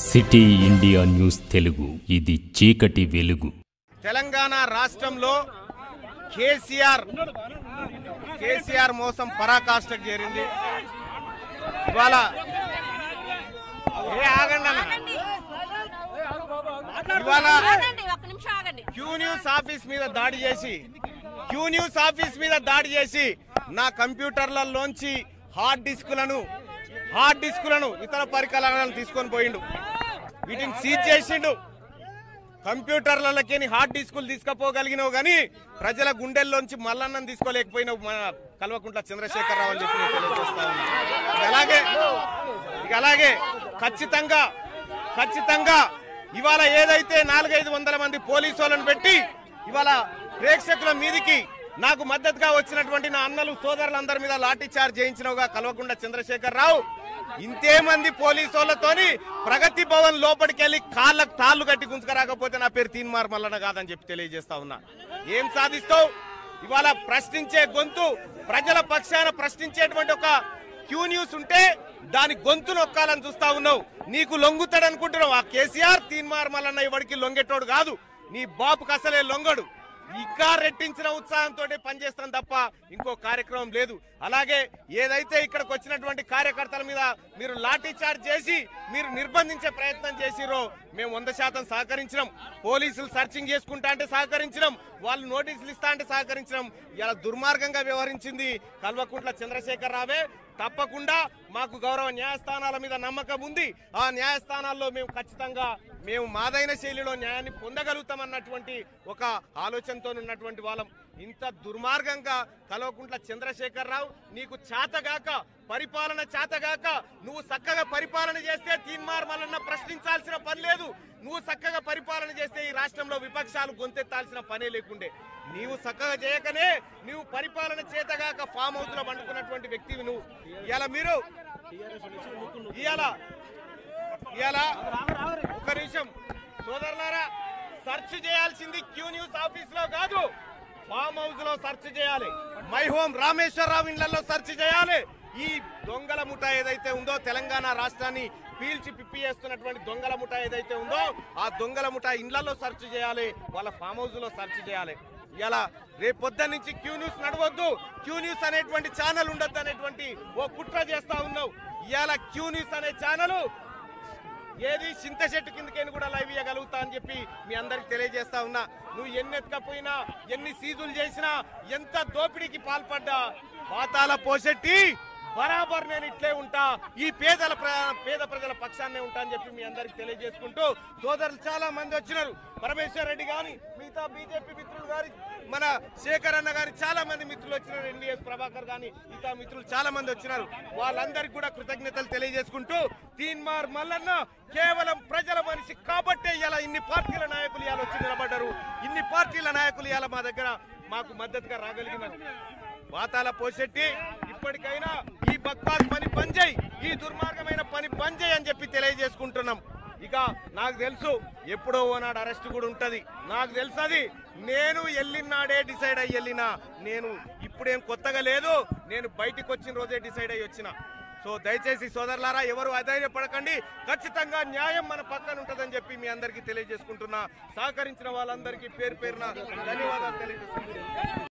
City India news Telugu ఇది చీకటి వెలుగు తెలంగాణ రాష్ట్రంలో కేసీఆర్ కేసీఆర్ మోసం పరాకాష్ఠకు చేరింది ఇవాళ ఏ ఆగండి అన్న ఇవాళ ఆగండి ఒక్క నిమిషం ఆగండి క్యూ న్యూస్ ఆఫీస్ మీద దాడి చేసి క్యూ న్యూస్ ఆఫీస్ మీద దాడి చేసి నా కంప్యూటర్లలోంచి హార్డ్ డిస్కులను హార్డ్ డిస్కులను ఇతర పరికరాలను తీసుకొని పోయిండు వీటిని సీజ్ చేసిండు కంప్యూటర్లకి హార్డ్ డిస్కులు తీసుకుపోగలిగినావు కానీ ప్రజల గుండెల్లోంచి మల్లన్నం తీసుకోలేకపోయినావు మన కల్వకుంట్ల చంద్రశేఖరరావు అని చెప్పి నేను తెలియజేస్తా ఉన్నా. ఇక అలాగే ఇక అలాగే ఖచ్చితంగా ఖచ్చితంగా ఇవాళ ఏదైతే నాలుగైదు వందల మంది పోలీసు వాళ్ళని పెట్టి ఇవాళ ప్రేక్షకుల మీదికి నాకు మద్దతుగా వచ్చినటువంటి నా అన్నలు సోదరులందరి మీద లాఠీ చార్జ్ చేయించినవుగా కల్వకుంట్ల చంద్రశేఖర్ రావు ఇంతే మంది పోలీసు వాళ్ళతోని ప్రగతి భవన్ లోపలికి వెళ్ళి కాళ్ళకు తాళ్ళు కట్టి గుంజుకరాకపోతే నా పేరు తీన్మార్ మల్లన్న కాదని చెప్పి తెలియజేస్తా ఉన్నా ఏం సాధిస్తావు ఇవాళ ప్రశ్నించే గొంతు ప్రజల పక్షాన ప్రశ్నించేటువంటి ఒక క్యూ న్యూస్ ఉంటే దాని గొంతు నొక్కాలని చూస్తా ఉన్నావు నీకు లొంగుతాడు అనుకుంటున్నావు ఆ కేసీఆర్ తీన్మార్ మల్లన్న ఇవాడికి లొంగేటోడు కాదు నీ బాపుకు అసలే లొంగడు ఇంకా రెట్టించిన ఉత్సాహంతో పనిచేస్తాం తప్ప ఇంకో కార్యక్రమం లేదు అలాగే ఏదైతే ఇక్కడికి వచ్చినటువంటి కార్యకర్తల మీద మీరు లాఠీ చార్జ్ చేసి మీరు నిర్బంధించే ప్రయత్నం చేసిరో మేము వంద శాతం సహకరించినాం పోలీసులు సర్చింగ్ చేసుకుంటా అంటే సహకరించినాం వాళ్ళు నోటీసులు ఇస్తా అంటే సహకరించినాం ఇలా దుర్మార్గంగా వ్యవహరించింది కల్వకుంట్ల చంద్రశేఖర్ రావే తప్పకుండా మాకు గౌరవ న్యాయస్థానాల మీద నమ్మకం ఉంది ఆ న్యాయస్థానాల్లో మేము ఖచ్చితంగా మేము మాదైన శైలిలో న్యాయాన్ని పొందగలుగుతామన్నటువంటి ఒక ఆలోచనతో ఉన్నటువంటి వాళ్ళం ఇంత దుర్మార్గంగా కల్వకుంట్ల చంద్రశేఖర్ రావు నీకు చేతగాక పరిపాలన చేతగాక నువ్వు చక్కగా పరిపాలన చేస్తే తీన్మార్ మల్లన్న ప్రశ్నించాల్సిన పని లేదు నువ్వు చక్కగా పరిపాలన చేస్తే ఈ రాష్ట్రంలో విపక్షాలు గొంతెత్తాల్సిన పనే లేకుండే నీవు చక్కగా చేయకనే నువ్వు పరిపాలన చేతగాక ఫామ్ హౌస్ లో పండుకున్నటువంటి వ్యక్తివి నువ్వు ఇవాళ మీరు ఇవాళ ఇవాళ ఒక నిమిషం సోదరులారా సెర్చ్ చేయాల్సింది క్యూ న్యూస్ ఆఫీస్ లో కాదు ఫామ్ హౌస్ లో సెర్చ్ చేయాలి మై హోమ్ రామేశ్వరరావు ఇళ్లలో సెర్చ్ చేయాలి ఈ దొంగల ముఠా ఏదైతే ఉందో తెలంగాణ రాష్ట్రాన్ని పీల్చి పిప్పి చేస్తున్నటువంటి దొంగల ముఠా ఏదైతే ఉందో ఆ దొంగల ముఠా ఇండ్లలో సెర్చ్ చేయాలి వాళ్ళ ఫామ్ హౌస్ లో సెర్చ్ చేయాలి ఇలా రేపు పొద్దున్న నుంచి క్యూ న్యూస్ నడవద్దు క్యూ న్యూస్ అనేటువంటి ఛానల్ ఉండొద్దు అనేటువంటి ఓ కుట్ర చేస్తా ఉన్నావు ఇవాళ క్యూ న్యూస్ అనే ఛానల్ ఏది చింత చెట్టు కిందకైనా కూడా లైవ్ ఇవ్వగలుగుతా అని చెప్పి మీ అందరికి తెలియజేస్తా ఉన్నా నువ్వు ఎన్ని ఎత్తుకపోయినా ఎన్ని సీజులు చేసినా ఎంత దోపిడీకి పాల్పడ్డా పాతాల పోసెట్టి బరాబర్ నేను ఇట్లే ఉంటా ఈ పేదల ప్ర- పేద ప్రజల పక్షాన్నే ఉంటా అని చెప్పి మీ అందరికి తెలియజేసుకుంటూ సోదరులు చాలా మంది వచ్చినారు పరమేశ్వర్ రెడ్డి గాని మిగతా బీజేపీ మిత్రులు గారి మన శేఖర్ అన్న గారి చాలా మంది మిత్రులు వచ్చినారు ఎన్డీఎస్ ప్రభాకర్ గాని మిగతా మిత్రులు చాలా మంది వచ్చినారు వాళ్ళందరికీ కూడా కృతజ్ఞతలు తెలియజేసుకుంటూ తీన్మార్ మల్లన్న కేవలం ప్రజల మనిషి కాబట్టే ఇలా ఇన్ని పార్టీల నాయకులు ఇలా వచ్చి నిలబడ్డారు ఇన్ని పార్టీల నాయకులు ఇలా మా దగ్గర మాకు మద్దతుగా రాగలిగినారు వాతాల పోసెట్టి ఇప్పటికైనా ఈ బక్వాస్ పని పనిచేయి ఈ దుర్మార్గమైన పని పనిచేయి అని చెప్పి తెలియజేసుకుంటున్నాం ఇక నాకు తెలుసు ఎప్పుడో ఓనాడు అరెస్ట్ కూడా ఉంటది నాకు తెలుసు అది నేను వెళ్ళినాడే డిసైడ్ అయ్యి వెళ్ళినా నేను ఇప్పుడేం కొత్తగా లేదు నేను బయటికి వచ్చిన రోజే డిసైడ్ అయ్యి వచ్చిన సో దయచేసి సోదరులారా ఎవరు అధైర్యపడకండి ఖచ్చితంగా న్యాయం మన పక్కన ఉంటుందని చెప్పి మీ అందరికీ తెలియజేసుకుంటున్నా సహకరించిన వాళ్ళందరికీ పేరు పేరున ధన్యవాదాలు తెలియజేసుకుంటున్నా